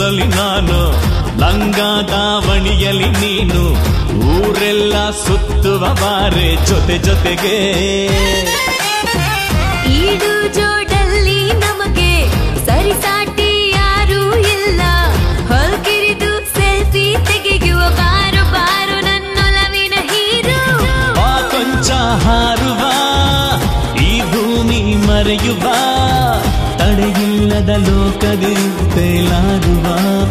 ಕಲ್ಲಲ್ಲಿ ನಾನು ಲಂಗ ದಾವಣಿಯಲ್ಲಿ ನೀನು ಊರೆಲ್ಲ ಸುತ್ತುವ ಬಾರೆ ಜೊತೆ ಜೊತೆಗೆ ಈಡು ಜೋಡಲ್ಲಿ ನಮಗೆ ಸರಿಸಾಟಿ ಯಾರೂ ಇಲ್ಲ ಹೊಲ್ಕಿರಿದು ಸೆಲ್ಫಿ ತೆಗೆಯುವ ಬಾರು ಬಾರು ನನ್ನೊಲವಿನ ಹೀರೋ ಬಾ ಕೊಂಚ ಹಾರುವ ಈ ಭೂಮಿ ಮರೆಯುವ ತಡೆಯಿಲ್ಲದ ಲೋಕದಿ ತೇಲಾಡುವ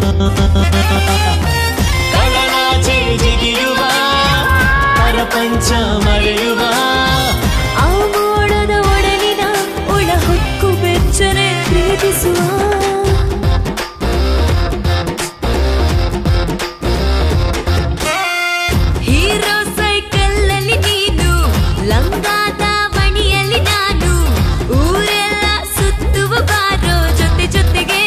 ಕಡಲಾಚೆ ಜಿಗಿಯುವ ಪರಪಂಚ ಮರೆಯುವ ಆ ಮೋಡದ ಒಡಲಿನ ಒಳ ಹೊಕ್ಕು ಬೆಚ್ಚನೆ ಪ್ರೀತಿಸುವ ಹೀರೋ ಸೈಕಲ್ಲಲ್ಲಿ ನೀನು ಲಂಗಾದ ಮಣಿಯಲ್ಲಿ ನಾನು ಊರೆಲ್ಲ ಸುತ್ತುವ ಬಾರೋ ಜೊತೆ ಜೊತೆಗೆ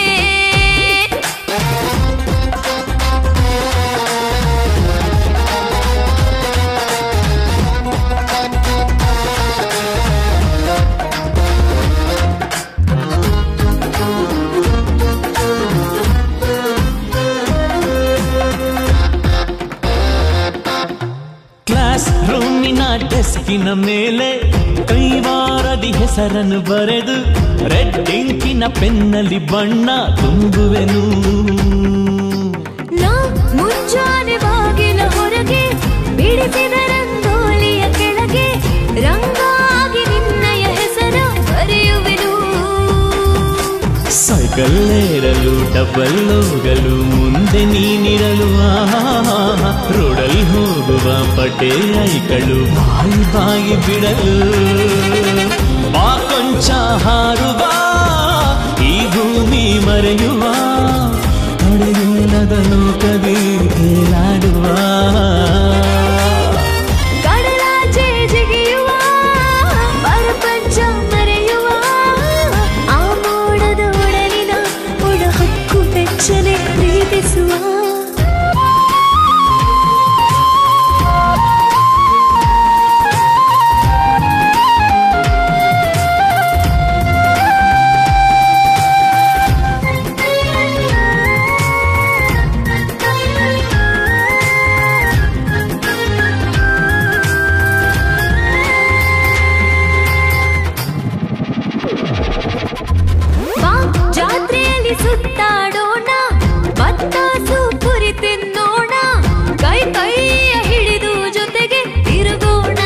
ಕ್ಲಾಸ್ ರೂಮಿನ ಡೆಸ್ಕಿನ ಮೇಲೆ ಕೈವಾರದಿ ಹೆಸರನ್ನು ಬರೆದು ರೆಡ್ ಇಂಕಿನ ಪೆನ್ನಲ್ಲಿ ಬಣ್ಣ ತುಂಬುವೆನು ನಾ ಮುಂಜಾನೆ ಬಾಗಿಲ ಹೊರಗೆ ಬಿಡಿಸಿದ ರಂಗೋಲಿಯ ಕೆಳಗೆ ರಂಗಾಗಿ ನಿನ್ನಯ ಹೆಸರು ಬರೆಯುವೆನು ಸೈಕಲ್ ಏರಲು ಡಬಲ್ ಹೋಗಲು ಮುಂದೆ ನೀನಿರಲು ಆಹಾ, ರೋಡಲ್ಲಿ ಹೋಗುವ ಪಟೇ ಐಕಳು ಬಾಯಿ ಬಾಯಿ ಬಿಡಲು ಬಾ ಕೊಂಚ ಹಾರುವ ಈ ಭೂಮಿ ಮರೆಯುವ ತಡೆಯಿಲ್ಲದ ಲೋಕದಿ ತೇಲಾಡುವ ಕಡಲಾಚೆ ಜಿಗಿಯುವ ಪರಪಂಚ ಮರೆಯುವ ಆ ಮೋಡದ ಒಡಲಿನ ಒಳ ಹಕ್ಕು ಬೆಚ್ಚನೆ ಪ್ರೀತಿಸುವ ಬಾ ಜಾತ್ರೆಯಲ್ಲಿ ಸುತ್ತಾಡೋಣ ಬತ್ತಾಸು ಪುರಿ ತಿನ್ನೋಣ ಕೈ ಕೈಯ ಹಿಡಿದು ಜೊತೆಗೆ ತಿರುಗೋಣ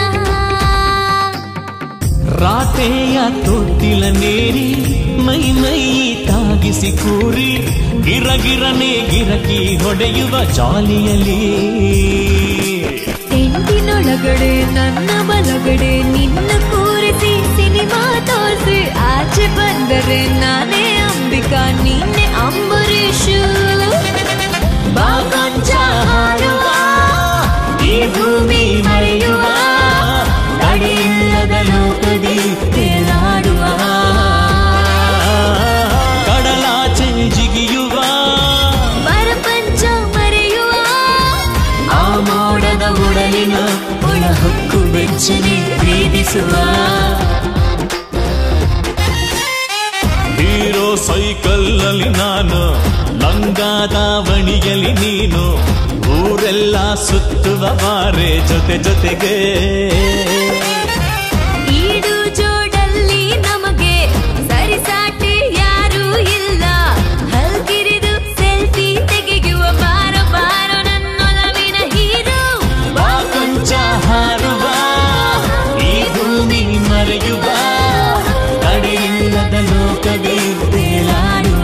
ರಾತೆಯ ತೊಟ್ಟಿಲ ನೇರಿ ಮೈ ಮೈ ತಾಗಿಸಿ ಕೂರಿ ಗಿರಗಿರನೆ ಗಿರಕಿ ಹೊಡೆಯುವ ಜಾಲಿಯಲ್ಲಿ ಟೆಂಟಿನೊಳಗಡೆ ನನ್ನ ಬಲಗಡೆ ನಿನ್ನ ಕೂರಿಸಿ ಸಿನಿಮಾ ತೋರಿಸಿ ಆಚೆ ಬಂದರೆ ನಾನೇ ಅಂಬಿಕಾ ನೀನೆ ಅಂಬರೀಷು ಬಾ ಕೊಂಚ ಹಾರುವ ಈ ಭೂಮಿ ಮರೆಯುವ ತಡೆಯಿಲ್ಲದ ಲೋಕದಿ ತೇಲಾಡುವ ಕಡಲಾಚೆ ಜಿಗಿಯುವ ಪರಪಂಚ ಮರೆಯುವ ಆ ಮೋಡದ ಉಡಲಿನ ಒಳ ಹಕ್ಕು ಬೆಚ್ಚನೆ ಪ್ರೀತಿಸುವ ಹೀರೋ ಸೈಕಲ್ಲಲ್ಲಿ ನಾನು ಲಂಗಾದ ವಣಿಯಲ್ಲಿ ನೀನು ಊರೆಲ್ಲ ಸುತ್ತುವ ಬಾರೆ ಜೊತೆ ಜೊತೆಗೆ ಈಡು ಜೋಡಲ್ಲಿ ನಮಗೆ ಸರಿಸಾಟಿ ಯಾರೂ ಇಲ್ಲ ಹಲ್ಕಿರಿದು ಸೆಲ್ಫಿ ತೆಗೆಯುವ ಬಾರ ಬಾರ ನನ್ನೊಲವಿನ ಹೀರೋ ಬಾ ಕೊಂಚ ಹಾರುವ ಈ ಭೂಮಿ ಮರೆಯುವ ತಡೆಯಿಲ್ಲದ ಲೋಕವೇ ತೇಲಾಡುವ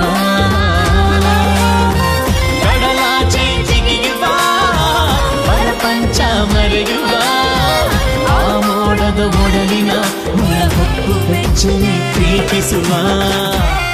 ಕಡಲಾಚೆ ಜಿಗಿಯುವ ಪರಪಂಚ ಮರೆಯುವ ಆ ಮೋಡದ ಒಡಲಿನ ಒಳ ಹೊಕ್ಕು ಬೆಚ್ಚನೆ ಪ್ರೀತಿಸುವ